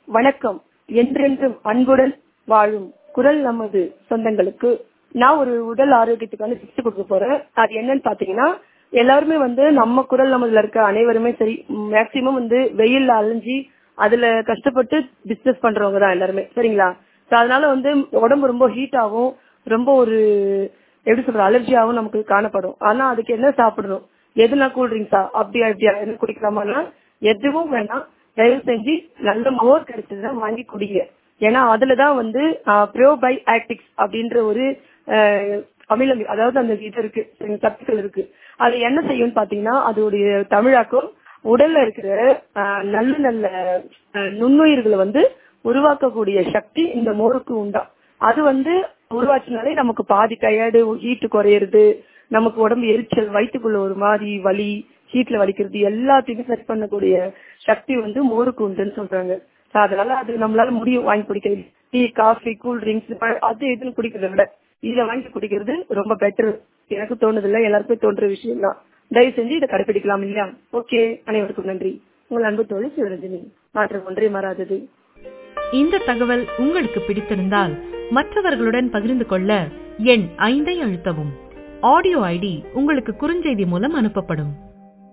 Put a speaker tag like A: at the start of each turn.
A: வணக்கம் என்றென்றும் அன்புடன் வாழும் குரல் நமது சொந்தங்களுக்கு நான் ஒரு உடல் ஆரோக்கியத்துக்கான டிப்ஸ் கொடுக்க போறேன் அது என்னன்னு பாத்தீங்கன்னா எல்லாருமே வந்து நம்ம குரல் நமதுல இருக்க அனைவருமே சரி மேக்சிமம் வந்து வெயில்ல அலைஞ்சி அதுல கஷ்டப்பட்டு பிசினஸ் பண்றவங்க தான் எல்லாருமே சரிங்களா So அதனால வந்து உடம்பு ரொம்ப ஹீட் ஆகும் ரொம்ப ஒரு எப்படி சொல்ற அலர்ஜியாவும் நமக்கு காணப்படும் ஆனா அதுக்கு என்ன சாப்பிடணும் எதுனா கூல் ட்ரிங்க்ஸா அப்படியா இப்படியா என்ன குடிக்கலாமான்னா எதுவும் வேணாம் தயவு செஞ்சு நல்ல மோர் கிடைச்சதுன்னா வாங்கி குடிங்க ஏன்னா அதுலதான் வந்து ப்ரோபை ஆக்டிக்ஸ் அப்படின்ற ஒரு அஹ், அமிலம் அதாவது அந்த இது இருக்கு சரிங்க, சத்துக்கள் இருக்கு அது என்ன செய்யும்னு பாத்தீங்கன்னா அதோடைய தமிழாக்கம் உடல்ல இருக்கிற அஹ், நல்ல நல்ல அஹ், நுண்ணுயிர்களை வந்து உருவாக்கக்கூடிய சக்தி இந்த மோருக்கு உண்டா அது வந்து உருவாச்சினாலே நமக்கு பாதி டயர்டு ஹீட்டு குறையிறது நமக்கு உடம்பு எரிச்சல் வயிற்றுக்குள்ள ஒரு மாதிரி வலி ஹீட்ல வலிக்கிறது எல்லாத்தையுமே சரி பண்ணக்கூடிய சக்தி வந்து மோருக்கு உண்டுன்னு சொல்றாங்க So அதனால அது நம்மளால முடியும் வாங்கி குடிக்கிறது டீ காஃபி கூல் ட்ரிங்க்ஸ் அது இதுன்னு குடிக்கிறத விட இதை வாங்கி குடிக்கிறது ரொம்ப பெட்டர் எனக்கு தோணுது இல்ல எல்லாருக்கும் தோன்ற விஷயம் தான் தயவு செஞ்சு இதை கடைபிடிக்கலாம் இல்லையா ஓகே அனைவருக்கும் நன்றி உங்கள் அன்பு தோழி சிவரஞ்சனி மாற்றம் ஒன்றே மாறாதது
B: இந்த தகவல் உங்களுக்கு பிடித்திருந்தால் மற்றவர்களுடன் பகிர்ந்து கொள்ள எண் ஐந்தை அழுத்தவும் ஆடியோ ஐடி உங்களுக்கு குறுஞ்செய்தி மூலம் அனுப்பப்படும்